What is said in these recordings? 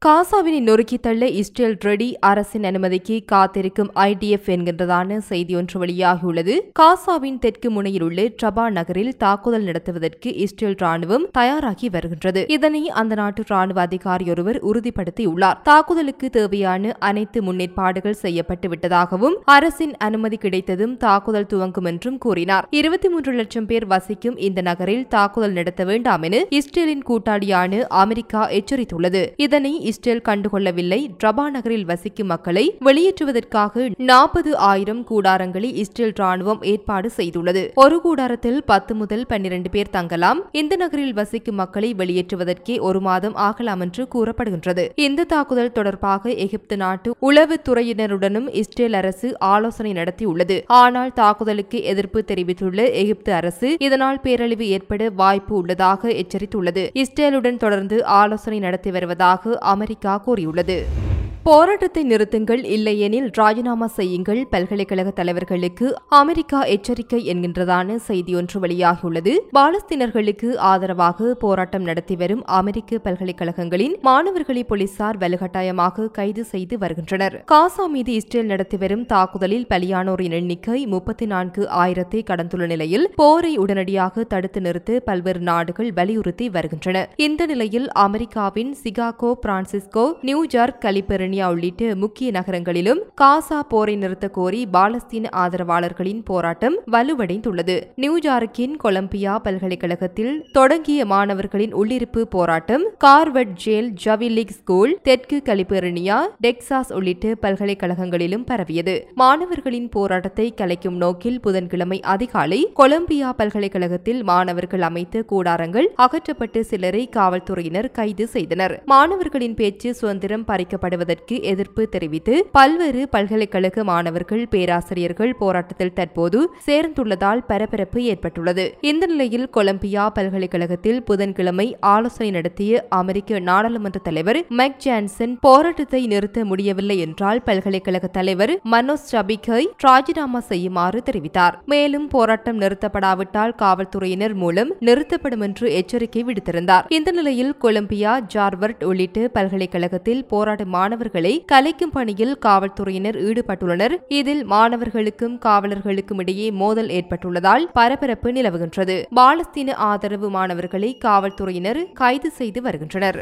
காசாவினை நொறுக்கித் தள்ள Israel ready அரசின் அனுமதிக்கு காத்திருக்கும் ஐடிஎஃப் என்கின்றதான செய்தி ஒன்று வெளியாகியுள்ளது காசாவின் தெற்கு முனையில் உள்ள ட்ரபா நகரில் தாக்குதல் நடத்துவதற்கு இஸ்ரேல் ராணுவம் தயாராகி வருகின்றது இதனை அந்த நாட்டு ராணுவ அதிகாரி ஒருவர் உறுதிப்படுத்தியுள்ளார் தாக்குதலுக்கு தேவையான அனைத்து முன்னேற்பாடுகள் செய்யப்பட்டு விட்டதாகவும் அரசின் அனுமதி கிடைத்ததும் தாக்குதல் துவங்கும் என்றும் கூறினார் இருபத்தி மூன்று லட்சம் பேர் வசிக்கும் இந்த நகரில் தாக்குதல் நடத்த வேண்டாம் என இஸ்ரேலின் கூட்டாளியான அமெரிக்கா எச்சரித்துள்ளது இதனை இஸ்ரேல் கண்டுகொள்ளவில்லை ட்ரபா நகரில் வசிக்கும் மக்களை வெளியேற்றுவதற்காக நாற்பது ஆயிரம் கூடாரங்களை இஸ்ரேல் ராணுவம் ஏற்பாடு செய்துள்ளது ஒரு கூடாரத்தில் பத்து முதல் பன்னிரண்டு பேர் தங்கலாம் இந்த நகரில் வசிக்கும் மக்களை வெளியேற்றுவதற்கே ஒரு மாதம் ஆகலாம் என்று கூறப்படுகின்றது இந்த தாக்குதல் தொடர்பாக எகிப்து நாட்டு உளவுத்துறையினருடனும் இஸ்ரேல் அரசு ஆலோசனை நடத்தியுள்ளது ஆனால் தாக்குதலுக்கு எதிர்ப்பு தெரிவித்துள்ள எகிப்து அரசு இதனால் பேரழிவு ஏற்பட வாய்ப்பு உள்ளதாக எச்சரித்துள்ளது இஸ்ரேலுடன் தொடர்ந்து ஆலோசனை நடத்தி வருவதாக அமெரிக்கா கூறியுள்ளது போராட்டத்தை நிறுத்துங்கள் இல்லையெனில் ராஜினாமா செய்யுங்கள் பல்கலைக்கழக தலைவர்களுக்கு அமெரிக்கா எச்சரிக்கை என்கின்றதான செய்தி ஒன்று வெளியாகியுள்ளது பாலஸ்தீனர்களுக்கு ஆதரவாக போராட்டம் நடத்தி வரும் அமெரிக்க பல்கலைக்கழகங்களின் மாணவர்களை போலீசார் வலுக்கட்டாயமாக கைது செய்து வருகின்றனர் காசா மீது இஸ்ரேல் நடத்தி வரும் தாக்குதலில் பலியானோரின் எண்ணிக்கை முப்பத்தி நான்கு ஆயிரத்தை கடந்துள்ள நிலையில் போரை உடனடியாக தடுத்து நிறுத்த பல்வேறு நாடுகள் வலியுறுத்தி வருகின்றன இந்த நிலையில் அமெரிக்காவின் சிகாகோ பிரான்சிஸ்கோ நியூயார்க் கலிபெர்னியா உள்ளிட்ட முக்கிய நகரங்களிலும் காசா போரை நிறுத்த கோரி பாலஸ்தீன ஆதரவாளர்களின் போராட்டம் வலுவடைந்துள்ளது நியூயார்க்கின் கொலம்பியா பல்கலைக்கழகத்தில் தொடங்கிய மாணவர்களின் உள்ளிருப்பு போராட்டம் Harvard Yale Ivy League school தெற்கு கலிபெர்னியா டெக்சாஸ் உள்ளிட்ட பல்கலைக்கழகங்களிலும் பரவியது மாணவர்களின் போராட்டத்தை கலைக்கும் நோக்கில் புதன்கிழமை அதிகாலை கொலம்பியா பல்கலைக்கழகத்தில் மாணவர்கள் அமைத்த கூடாரங்கள் அகற்றப்பட்டு சிலரை காவல்துறையினர் கைது செய்தனர் மாணவர்களின் பேச்சு சுதந்திரம் பறிக்கப்படுவதற்கு எதிர்ப்பு தெரிவித்து பல்வேறு பல்கலைக்கழக மாணவர்கள் பேராசிரியர்கள் போராட்டத்தில் தற்போது சேர்ந்துள்ளதால் பரபரப்பு ஏற்பட்டுள்ளது இந்த நிலையில் கொலம்பியா பல்கலைக்கழகத்தில் புதன்கிழமை ஆலோசனை நடத்திய அமெரிக்க நாடாளுமன்ற தலைவர் மெக் ஜான்சன் போராட்டத்தை நிறுத்த முடியவில்லை என்றால் பல்கலைக்கழக தலைவர் மனோஜ் சபிகை ராஜினாமா செய்யுமாறு தெரிவித்தார் மேலும் போராட்டம் நிறுத்தப்படாவிட்டால் காவல்துறையினர் மூலம் நிறுத்தப்படும் என்று எச்சரிக்கை விடுத்திருந்தார் இந்த நிலையில் கொலம்பியா ஜார்வர்ட் உள்ளிட்ட பல்கலைக்கழகத்தில் போராடும் மாணவர்களை கலைக்கும் பணியில் காவல்துறையினர் ஈடுபட்டுள்ளனர் இதில் மாணவர்களுக்கும் காவலர்களுக்கும் இடையே மோதல் ஏற்பட்டுள்ளதால் பரபரப்பு நிலவுகின்றது பாலஸ்தீன ஆதரவு மாணவர்களை காவல்துறையினர் கைது செய்து வருகின்றனர்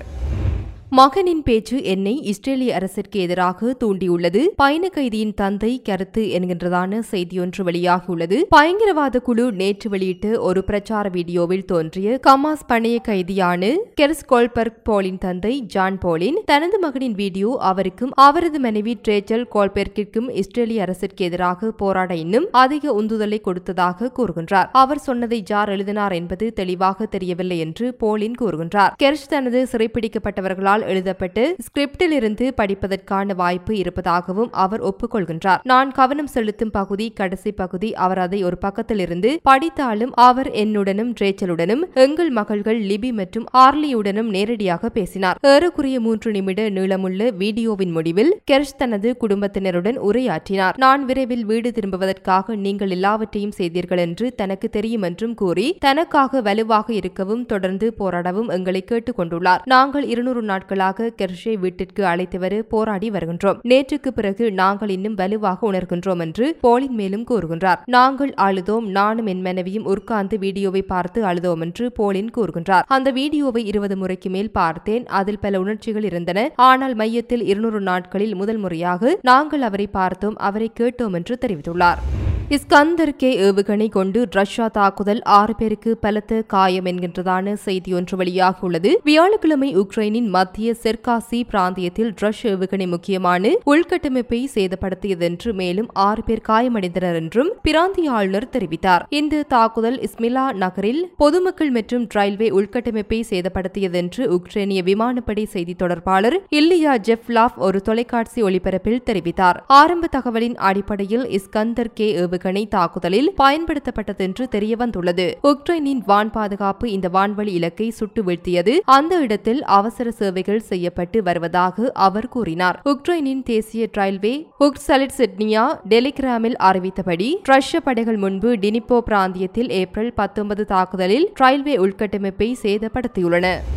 மகனின் பேச்சு என்னை இஸ்ரேலிய அரசிற்கு எதிராக தூண்டியுள்ளது பயண கைதியின் தந்தை கருத்து என்கின்றதான செய்தியொன்று வெளியாகியுள்ளது பயங்கரவாத குழு நேற்று வெளியிட்ட ஒரு பிரச்சார வீடியோவில் தோன்றிய கமாஸ் பணைய கைதியான கெர்ஸ் கோல்பர்க் போலின் தந்தை ஜான் போலின் தனது மகனின் வீடியோ அவருக்கும் அவரது மனைவி ட்ரேச்சல் கோல்பெர்க்கிற்கும் இஸ்ரேலிய அரசிற்கு எதிராக போராட இன்னும் அதிக உந்துதலை கொடுத்ததாக கூறுகின்றார் அவர் சொன்னதை ஜார் எழுதினார் என்பது தெளிவாக தெரியவில்லை என்று போலின் கூறுகின்றார் கெர்ஷ் தனது சிறைப்பிடிக்கப்பட்டவர்களால் எழுதப்பட்டு ஸ்கிரிப்டில் இருந்து படிப்பதற்கான வாய்ப்பு இருப்பதாகவும் அவர் ஒப்புக்கொள்கின்றார் நான் கவனம் செலுத்தும் பகுதி கடைசி பகுதி அவர் அதை ஒரு பக்கத்தில் இருந்து படித்தாலும் அவர் என்னுடனும் ரேச்சலுடனும் எங்கள் மகள்கள் லிபி மற்றும் ஆர்லியுடனும் நேரடியாக பேசினார் ஏறக்குறைய மூன்று நிமிட நீளமுள்ள வீடியோவின் முடிவில் கெர்ஷ் தனது குடும்பத்தினருடன் உரையாற்றினார் நான் விரைவில் வீடு திரும்புவதற்காக நீங்கள் எல்லாவற்றையும் செய்தீர்கள் என்று தனக்கு தெரியும் என்றும் கூறி தனக்காக வலுவாக இருக்கவும் தொடர்ந்து போராடவும் எங்களை கேட்டுக் கொண்டுள்ளார் நாங்கள் இருநூறு நாட்களாக கெர்ஷை வீட்டிற்கு அழைத்து வர போராடி வருகின்றோம் நேற்றுக்கு பிறகு நாங்கள் இன்னும் வலுவாக உணர்கின்றோம் என்று போலின் மேலும் கூறுகின்றார் நாங்கள் அழுதோம் நானும் என் மனைவியும் உட்கார்ந்து வீடியோவை பார்த்து அழுதோம் என்று போலின் கூறுகின்றார் அந்த வீடியோவை இருபது முறைக்கு மேல் பார்த்தேன் அதில் பல உணர்ச்சிகள் இருந்தன ஆனால் மையத்தில் இருநூறு நாட்களில் முதல் முறையாக நாங்கள் அவரை பார்த்தோம் அவரை கேட்டோம் என்று தெரிவித்துள்ளார் இஸ்கந்தர் கே ஏவுகணை கொண்டு ரஷ்யா தாக்குதல் ஆறு பேருக்கு பலத்த காயம் என்கின்றதான செய்தி ஒன்று வெளியாகியுள்ளது வியாழக்கிழமை உக்ரைனின் மத்திய செர்காசி பிராந்தியத்தில் ரஷ் ஏவுகணை முக்கியமான உள்கட்டமைப்பை சேதப்படுத்தியதென்று மேலும் ஆறு பேர் காயமடைந்தனர் என்றும் பிராந்திய ஆளுநர் தெரிவித்தார் இந்த தாக்குதல் இஸ்மிலா நகரில் பொதுமக்கள் மற்றும் ரயில்வே உள்கட்டமைப்பை சேதப்படுத்தியதென்று உக்ரைனிய விமானப்படை செய்தி தொடர்பாளர் இல்லியா ஜெஃப்லாப் ஒரு தொலைக்காட்சி ஒளிபரப்பில் தெரிவித்தார் ஆரம்ப தகவலின் அடிப்படையில் இஸ்கந்தர் கே ஏவுகணை தாக்குதலில் பயன்படுத்தப்பட்டதென்று தெரியவந்துள்ளது உக்ரைனின் வான் பாதுகாப்பு இந்த வான்வழி இலக்கை சுட்டு வீழ்த்தியது அந்த இடத்தில் அவசர சேவைகள் செய்யப்பட்டு வருவதாக அவர் கூறினார் உக்ரைனின் தேசிய ரயில்வே உக்சலிட் சிட்னியா டெலிகிராமில் அறிவித்தபடி ரஷ்ய படைகள் முன்பு டினிப்போ பிராந்தியத்தில் ஏப்ரல் பத்தொன்பது தாக்குதலில் ரயில்வே உள்கட்டமைப்பை சேதப்படுத்தியுள்ளன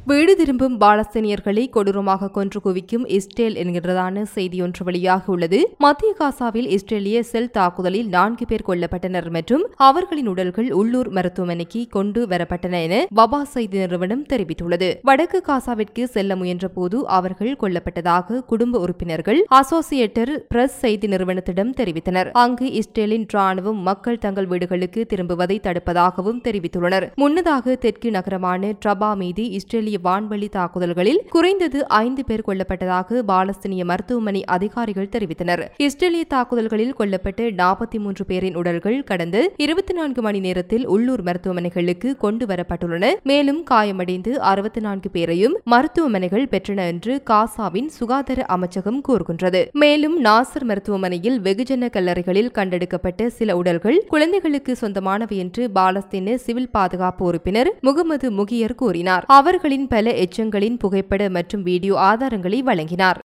வீடு திரும்பும் பாலஸ்தீனியர்களை கொடூரமாக கொன்று குவிக்கும் இஸ்ரேல் என்கிறதான செய்தியொன்று வெளியாகியுள்ளது மத்திய காசாவில் இஸ்ரேலிய செல் தாக்குதலில் நான்கு பேர் கொல்லப்பட்டனர் மற்றும் அவர்களின் உடல்கள் உள்ளூர் மருத்துவமனைக்கு கொண்டு வரப்பட்டன என பபா செய்தி நிறுவனம் தெரிவித்துள்ளது வடக்கு காசாவிற்கு செல்ல முயன்றபோது அவர்கள் கொல்லப்பட்டதாக குடும்ப உறுப்பினர்கள் அசோசியேட்டர் பிரஸ் செய்தி நிறுவனத்திடம் தெரிவித்தனர் அங்கு இஸ்ரேலின் ராணுவம் மக்கள் தங்கள் வீடுகளுக்கு திரும்புவதை தடுப்பதாகவும் தெரிவித்துள்ளனர் முன்னதாக தெற்கு நகரமான ட்ரபா மீது இஸ்ரேலிய வான்வழி தாக்குதல்களில் குறைந்தது ஐந்து பேர் கொல்லப்பட்டதாக பாலஸ்தீனிய மருத்துவமனை அதிகாரிகள் தெரிவித்தனர் இஸ்ரேலிய தாக்குதல்களில் கொல்லப்பட்ட நாற்பத்தி மூன்று பேரின் உடல்கள் கடந்த இருபத்தி நான்கு மணி நேரத்தில் உள்ளூர் மருத்துவமனைகளுக்கு கொண்டு வரப்பட்டுள்ளன மேலும் காயமடைந்து அறுபத்தி நான்கு பேரையும் மருத்துவமனைகள் பெற்றன என்று காசாவின் சுகாதார அமைச்சகம் கூறுகின்றது மேலும் நாசர் மருத்துவமனையில் வெகுஜன கல்லறைகளில் கண்டெடுக்கப்பட்ட சில உடல்கள் குழந்தைகளுக்கு சொந்தமானவை என்று பாலஸ்தீன சிவில் பாதுகாப்பு உறுப்பினர் முகமது முகியர் கூறினார் அவர்களின் பல எச்சங்களின் புகைப்பட மற்றும் வீடியோ ஆதாரங்களை வழங்கினார்